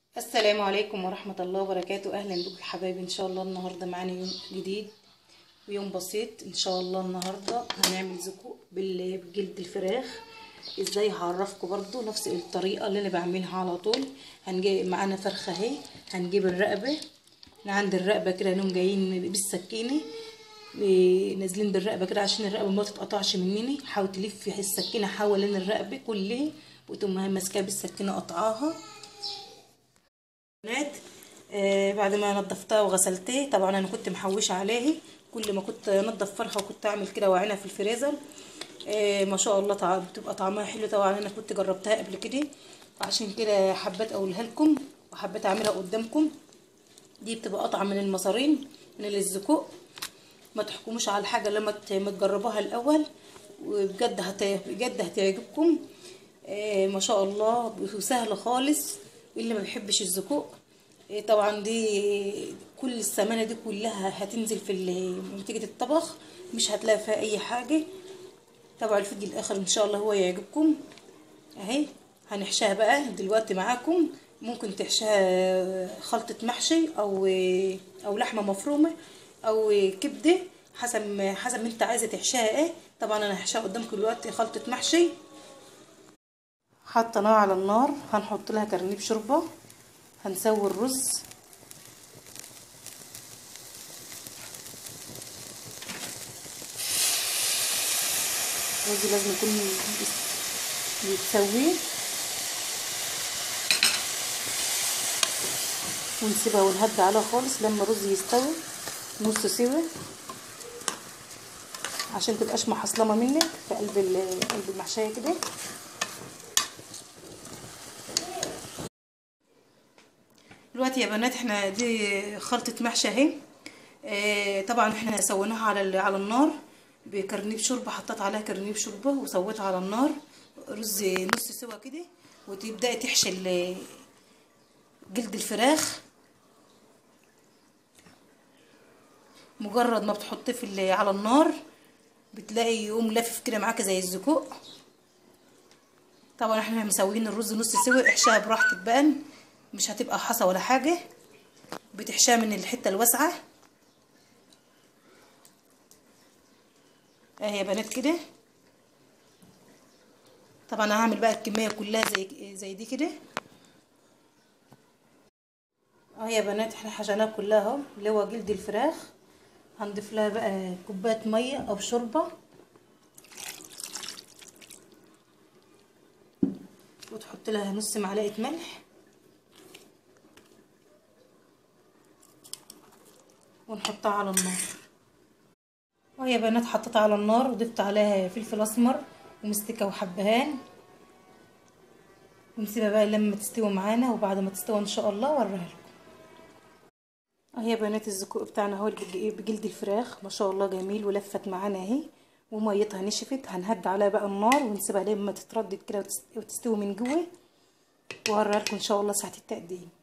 السلام عليكم ورحمة الله وبركاته أهلا بكم حبايبي إن شاء الله النهاردة معانا يوم جديد ويوم بسيط إن شاء الله النهاردة هنعمل زكوق بال- بجلد الفراخ إزاي هعرفكم برضو نفس الطريقة اللي أنا بعملها على طول هنجيب معانا فرخة أهي هنجيب الرقبة من عند الرقبة كده نقوم جايين بالسكينة إيه، نازلين بالرقبة كده عشان الرقبة ما تتقطعش مني حاول تلف السكينة حوالين الرقبة كلها وتقوم ماسكاها بالسكينة قطعاها بنات آه بعد ما نضفتها وغسلتها طبعا انا كنت محوشه عليه كل ما كنت انضف فرخه وكنت اعمل كده واعينها في الفريزر آه ما شاء الله طع- بتبقى طعمها حلو طبعا انا كنت جربتها قبل كده عشان كده حبيت اقولها لكم وحبيت اعملها قدامكم دي بتبقى قطعه من المصارين من الزكوق ما تحكموش على الحاجه لما ت- ما تجربوها الاول وبجد هت... بجد هتعجبكم آه ما شاء الله وسهله خالص اللي ما بيحبش الزكوق آه طبعا دي كل السمانه دي كلها هتنزل في ال- نتيجه الطبخ مش هتلاقي فيها اي حاجه تابعوا الفيديو الاخر ان شاء الله هو يعجبكم اهي هنحشاها بقى دلوقتي معاكم ممكن تحشاها خلطة محشي او او لحمة مفرومة او كبدة حسب حسب ما انت عايزة تحشاها ايه طبعا انا هحشاها قدامكم دلوقتي خلطة محشي حاطة نار على النار هنحط لها كرنيب شوربة هنسوي الرز الرز لازم يكون يتسوي ونسيبها ونهدى عليها خالص لما الرز يستوي نص سوا عشان تبقاش محصلمه منك في قلب قلب المحشيه كده دلوقتي يا بنات احنا دي خلطه محشي اهي اه طبعا احنا سويناها على على النار بكرنيب شوربه حطيت عليها كرنيب شوربه وسويتها على النار رز نص سوا كده وتبداي تحشي جلد الفراخ مجرد ما بتحطيه في على النار بتلاقي يقوم لافف كده معاك زي الزكوق طبعا احنا مسويين الرز نص سوا احشاها براحتك بقى مش هتبقى حصى ولا حاجه بتحشاها من الحته الواسعه اهي يا بنات كده طبعا انا هعمل بقى الكميه كلها زي زي دي كده اهي يا بنات احنا حشيناها كلها اهو اللي هو جلد الفراخ هنضيف لها بقى كوبايه ميه او شوربه وتحط لها نص معلقه ملح ونحطها على النار اهي يا بنات حطيتها على النار وضفت عليها فلفل اسمر ومستكه وحبهان ونسيبها بقى لما تستوي معانا وبعد ما تستوي ان شاء الله اوريها لكم اهي يا بنات الزكوق بتاعنا اهو بجلد الفراخ ما شاء الله جميل ولفت معانا اهي وميتها نشفت هنهد عليها بقى النار ونسيبها لما تتردد كده وتستوي من جوه وهوريها لكم ان شاء الله ساعه التقديم